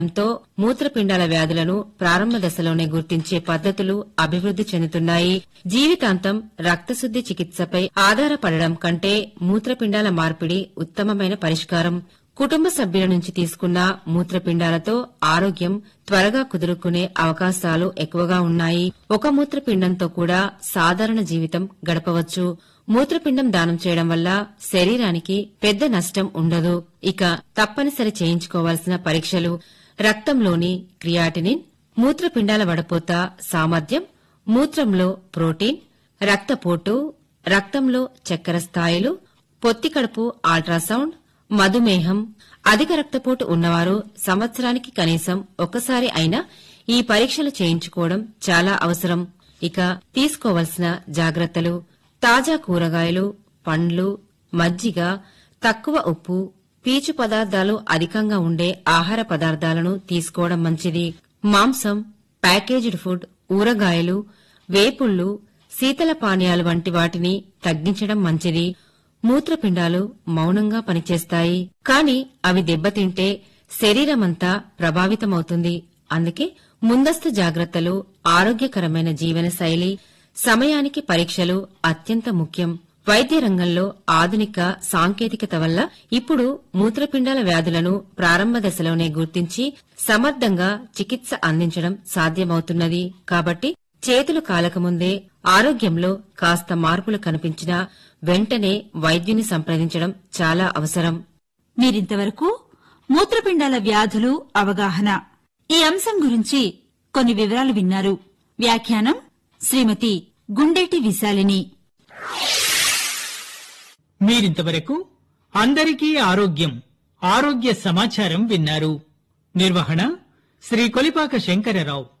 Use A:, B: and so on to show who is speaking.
A: తో మూత్రపిండాల వ్యాధులను ప్రారంభ దశలోనే గుర్తించే పద్ధతులు అభివృద్ది చెందుతున్నాయి జీవితాంతం రక్తశుద్ది చికిత్సపై ఆధారపడడం కంటే మూత్రపిండాల మార్పిడి ఉత్తమమైన పరిష్కారం కుటుంబ సభ్యుల నుంచి తీసుకున్న మూత్రపిండాలతో ఆరోగ్యం త్వరగా కుదురుకునే అవకాశాలు ఎక్కువగా ఉన్నాయి ఒక మూత్రపిండంతో కూడా సాధారణ జీవితం గడపవచ్చు మూత్రపిండం దానం చేయడం వల్ల శరీరానికి పెద్ద నష్టం ఉండదు ఇక తప్పనిసరి చేయించుకోవాల్సిన పరీక్షలు రక్తంలోని క్రియాటినిన్ మూత్రపిండాల వడపోత సామర్థ్యం మూత్రంలో ప్రోటీన్ రక్తపోటు రక్తంలో చక్కెర స్థాయిలు పొత్తికడుపు అల్ట్రాసౌండ్ మధుమేహం అధిక రక్తపోటు ఉన్నవారు సంవత్సరానికి కనీసం ఒక్కసారి అయినా ఈ పరీక్షలు చేయించుకోవడం చాలా అవసరం ఇక తీసుకోవలసిన జాగ్రత్తలు తాజా కూరగాయలు పండ్లు మజ్జిగ తక్కువ ఉప్పు పీచు పదార్థాలు అధికంగా ఉండే ఆహార పదార్థాలను తీసుకోవడం మంచిది మాంసం ప్యాకేజ్డ్ ఫుడ్ ఊరగాయలు వేపుళ్లు శీతల పానీయాలు వంటి వాటిని తగ్గించడం మంచిది మూత్రపిండాలు మౌనంగా పనిచేస్తాయి కాని అవి దెబ్బతింటే శరీరమంతా ప్రభావితమవుతుంది అందుకే ముందస్తు జాగ్రత్తలు ఆరోగ్యకరమైన జీవనశైలి సమయానికి పరీక్షలు అత్యంత ముఖ్యం వైద్య రంగంలో ఆధునిక సాంకేతికత వల్ల ఇప్పుడు మూత్రపిండాల వ్యాధులను ప్రారంభ దశలోనే గుర్తించి సమర్థంగా చికిత్స అందించడం సాధ్యమవుతున్నది కాబట్టి చేతులు కాలకముందే ఆరోగ్యంలో కాస్త మార్పులు కనిపించినా వెంటనే వైద్యుని సంప్రదించడం చాలా అవసరం
B: మీరింతవరకు మూత్రపిండాల వ్యాధులు అవగాహన ఈ అంశం గురించి కొన్ని వివరాలు విన్నారు వ్యాఖ్యానం శ్రీమతి గుండేటి విశాలిని
C: మీరింతవరకు అందరికీ ఆరోగ్యం ఆరోగ్య సమాచారం విన్నారు నిర్వహణ శ్రీ కొలిపాక శంకరరావు